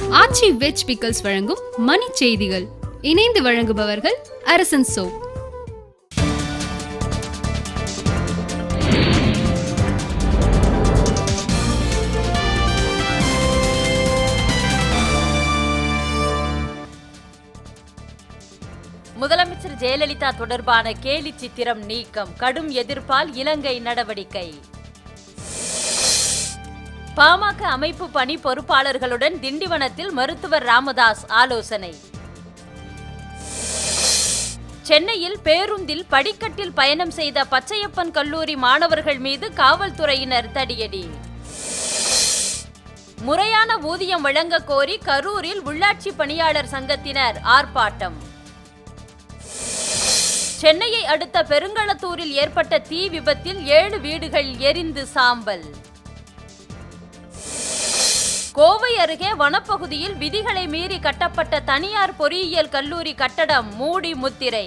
ஆச்சி veg pickles வழங்கும் மணி செய்திகள் இணைந்து வழங்குபவர்கள் அரசன் சோ முதலமைச்சர் ஜெயலலிதா தொடர்பான கேலி சித்திரம் நீக்கம் கடும் எதிர்ப்பால் இலங்கை நடவடிக்கை பாமக அமைப்பு பணி பொறுப்பாளர்களுடன் திண்டிவனத்தில் மருத்துவர் ராமதாஸ் ஆலோசனை சென்னையில் பேருந்தில் படிக்கட்டில் பயணம் செய்த பச்சையப்பன் கல்லூரி மாணவர்கள் மீது காவல்துறையினர் தடியடி முறையான ஊதியம் வழங்க கோரி கரூரில் உள்ளாட்சி பணியாளர் சங்கத்தினர் ஆர்ப்பாட்டம் சென்னையை அடுத்த பெருங்களத்தூரில் ஏற்பட்ட தீ விபத்தில் ஏழு வீடுகள் எரிந்து சாம்பல் கோவை அருகே வனப்பகுதியில் விதிகளை மீறி கட்டப்பட்ட தனியார் பொறியியல் கல்லூரி கட்டடம் மூடி முத்திரை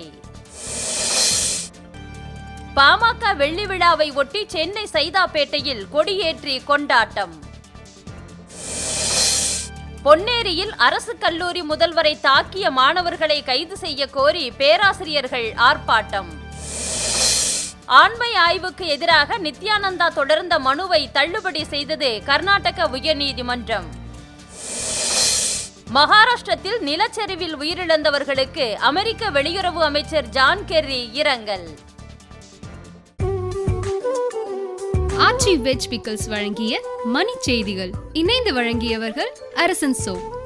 பாமக வெள்ளி விழாவை ஒட்டி சென்னை சைதாப்பேட்டையில் கொடியேற்றி கொண்டாட்டம் பொன்னேரியில் அரசு கல்லூரி முதல்வரை தாக்கிய மாணவர்களை கைது செய்ய கோரி பேராசிரியர்கள் ஆர்ப்பாட்டம் ஆண்மை ஆய்வுக்கு எதிராக நித்யானந்தா தொடர்ந்த மனுவை தள்ளுபடி செய்தது கர்நாடக உயர்நீதிமன்றம் மகாராஷ்டிரத்தில் நிலச்சரிவில் உயிரிழந்தவர்களுக்கு அமெரிக்க வெளியுறவு அமைச்சர் ஜான் கெர்ரி இரங்கல் ஆச்சி வெஜ் பிக்கல்ஸ் வழங்கிய மணி செய்திகள் இணைந்து வழங்கியவர்கள் அரசன் சோ